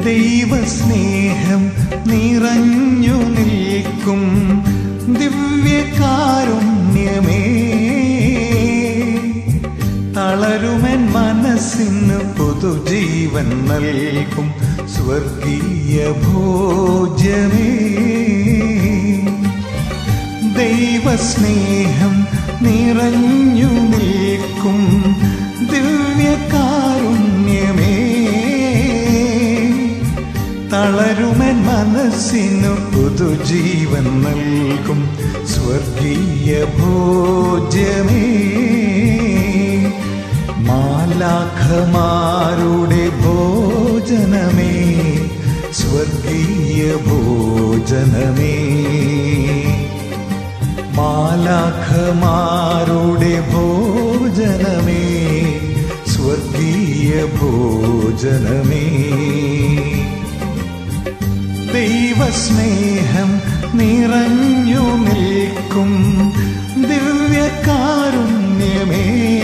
ദൈവസ്നേഹം നിറഞ്ഞു നിൽക്കും ദിവ്യകാരുണ്യമേ തളരുമൻ മനസ്സിന് പുതുജീവൻ നൽകും സ്വർഗീയ ഭോജമേ ദൈവസ്നേഹം നിറഞ്ഞു നിൽക്കും ദിവ്യകാരുണ്യമേ തളരുമൻ മനസ്സിനു പുതുജീവൻ നൽകും സ്വർഗീയ ഭോജമേ മാലാഖമാരുടെ ഭോജനമേ സ്വർഗീയ ഭോജനമേ മാലാഖമാരുടെ ഭോജനമേ സ്വർഗീയ ഭോജനമേ ദൈവസ്നേഹം നിറഞ്ഞു നിൽക്കും ദിവ്യകാരുണ്യമേ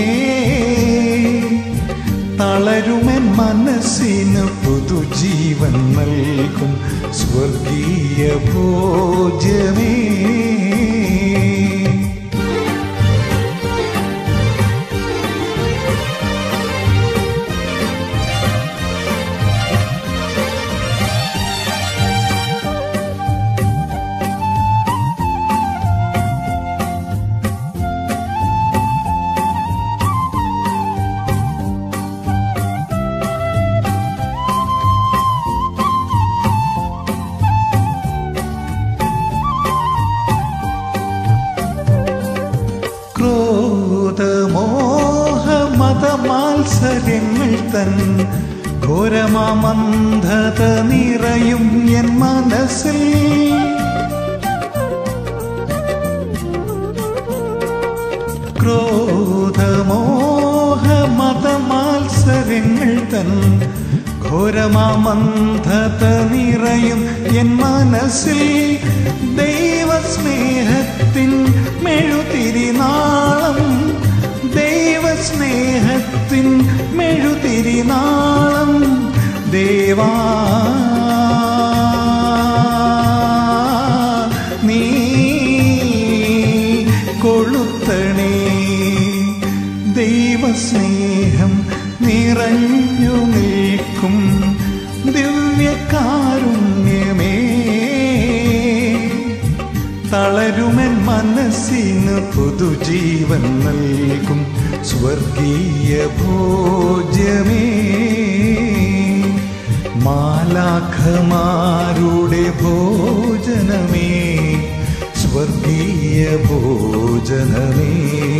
തളരുമൻ മനസ്സിന് പുതുജീവൻ നൽകും സ്വർഗീയ ഭോജമേ ക്രോധമോഹ മതമാത്സര്യങ്ങൾ തൻ ഘോരമാമന്ധത നിറയും എൻ മനസ്സിൽ ക്രോധമോഹ മതമാത്സര്യങ്ങൾ തൻ ഘോരമാമന്ധത നിറയും എൻ മനസ്സിൽ ദൈവസ്നേഹത്തിൻ മെഴുതിരിനാളം ദൈവസ്നേഹത്തിൻ മെഴുതിരിനാളം ദേവാ നീ കൊളുത്തണേ ദൈവസ്നേഹം നിറഞ്ഞു നിൽക്കും ദിവ്യകാരുണ്യമേ തളരുമൻ മനസ്സിന് പുതുജീവൻ നൽകും സ്വർഗീയ ഭോജ്യമേ മാലാഖമാരുടെ ഭോജനമേ സ്വർഗീയ ഭോജനമേ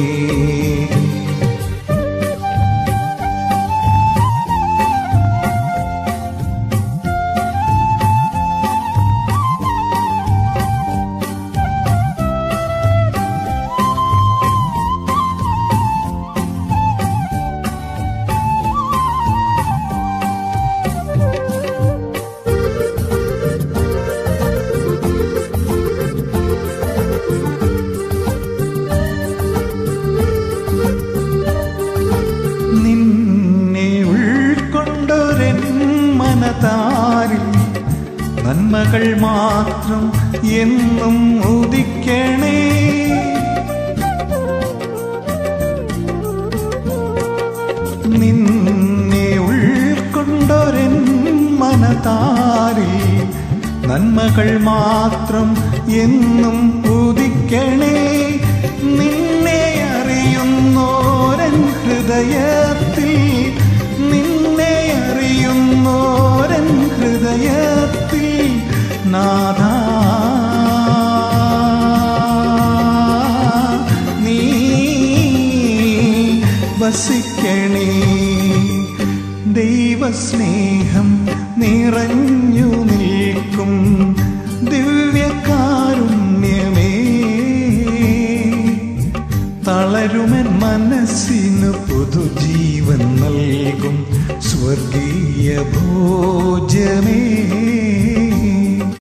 നിന്നെ ഉൾക്കൊണ്ടൊരൻ മനതാരിൽ നന്മകൾ മാത്രം എന്നും ഉദിക്കണേ നിന്നെ ഉൾക്കൊണ്ടൊരൻ മനതാരിൽ നന്മകൾ മാത്രം എന്നും ഉദിക്കണേ നിന്നെ അറിയുന്നോരൻ ഹൃദയത്തിൽ നിന്നെ അറിയുന്നോരൻ ഹൃദയത്തിൽ നാഥ നീ വസിക്കണേ ദൈവസ്നേഹം നിറഞ്ഞു നിൽക്കും ദിവ്യകാരുണ്യമേ തളരുമൻ മനസ്സിന് പുതുജീവൻ നൽകും സ്വർഗീയ ഭോജമേ